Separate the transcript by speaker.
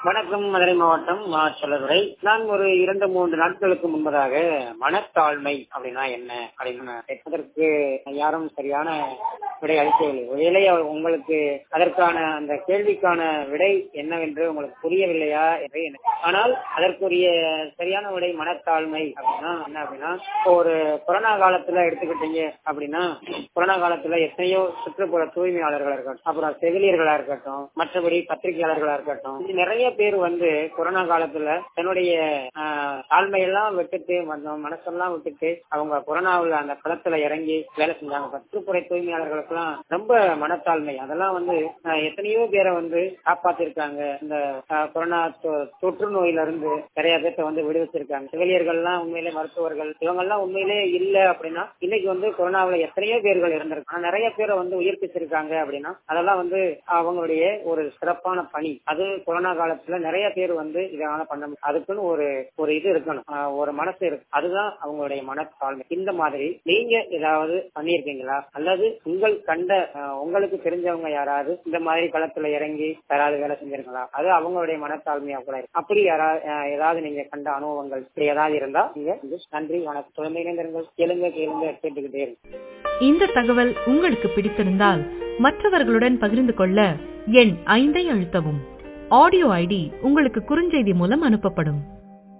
Speaker 1: வணக்கம் மதுரை மாவட்டம் மா சொல்லதுரை நான் ஒரு இரண்டு மூன்று நாட்களுக்கு முன்பதாக மனத்தாழ்மை அப்படின்னா என்ன அப்படின்னு கேட்பதற்கு யாரும் சரியான விடை அளிக்கவில்லை ஒருவேளை அவர் உங்களுக்கு அதற்கான அந்த கேள்விக்கான விடை என்னவென்று உங்களுக்கு புரியவில்லையா என்று எனக்கு- ஆனால் அதற்குரிய சரியான விடை மனத்தாழ்மை அப்படின்னா என்ன அப்படின்னா இப்போ ஒரு கொரோனா காலத்துல எடுத்துக்கிட்டீங்க அப்படின்னா கொரோனா காலத்துல எத்தனையோ சுற்றுப்புற தூய்மையாளர்களா இருக்கட்டும் அப்புறம் செவிலியர்களா இருக்கட்டும் மற்றபடி பத்திரிகையாளர்களா இருக்கட்டும் இது நிறைய பேர் வந்து கொரோனா காலத்துல தன்னுடைய ஆஹ், தாழ்மையெல்லாம் விட்டுட்டு மன- மனசெல்லாம் விட்டுட்டு அவங்க கொரோனாவில் அந்த களத்துல இறங்கி வேலை செஞ்சாங்க சுற்றுப்புற தூய்மையாளர்களுக்கெல்லாம் ரொம்ப மனத்தாழ்மை அதெல்லாம் வந்து ஆஹ், எத்தனையோ பேரை வந்து காப்பாத்திருக்காங்க இந்த ஆஹ், கொரோனா தொ- தொற்று நோயில இருந்து நிறைய பேர்த்த வந்து விடுவிச்சிருக்காங்க செவிலியர்கள்லாம் உண்மையிலே மருத்துவர்கள் இவங்க எல்லாம் உண்மையிலே இல்ல அப்படின்னா இன்னைக்கு வந்து கொரோனாவுல எத்தனையோ பேர்கள் இருந்திருக்காங்க நிறைய பேரை வந்து உயிர்ப்பிச்சிருக்காங்க அப்படின்னா அதெல்லாம் வந்து அவங்களுடைய ஒரு சிறப்பான பணி அது கொரோனா காலத்துல நிறைய பேர் வந்து இதனால பண்ண முடியும் அதுக்குன்னு ஒரு ஒரு இது இருக்கணும் ஆஹ் ஒரு மனசு இருக்கு அதுதான் அவங்களுடைய மனத்தாழ்மை இந்த மாதிரி நீங்க ஏதாவது பண்ணியிருக்கீங்களா அல்லது உங்கள் கண்ட ஆஹ் உங்களுக்கு தெரிஞ்சவங்க யாராவது இந்த மாதிரி களத்துல இறங்கி யாராவது வேலை செஞ்சிருங்களா அது அவங்களுடைய மனத்தாழ்மையா கூட இருக்கு அப்படி யாராவது ஆஹ் ஏதாவது நீங்க கண்ட அனுபவங்கள் இப்படி ஏதாவது இருந்தா நீங்க வந்து நன்றி வணக்கம் தொடர்ந்து இணைந்திருங்கள் கேளுங்க கேளுங்க கேட்டுக்கிட்டே இருங்க
Speaker 2: இந்த தகவல் உங்களுக்கு பிடித்திருந்தால் மற்றவர்களுடன் பகிர்ந்து கொள்ள எண் ஐந்தை அழுத்தவும் ஆடியோ ஐடி உங்களுக்கு குறுஞ்செய்தி மூலம் அனுப்பப்படும்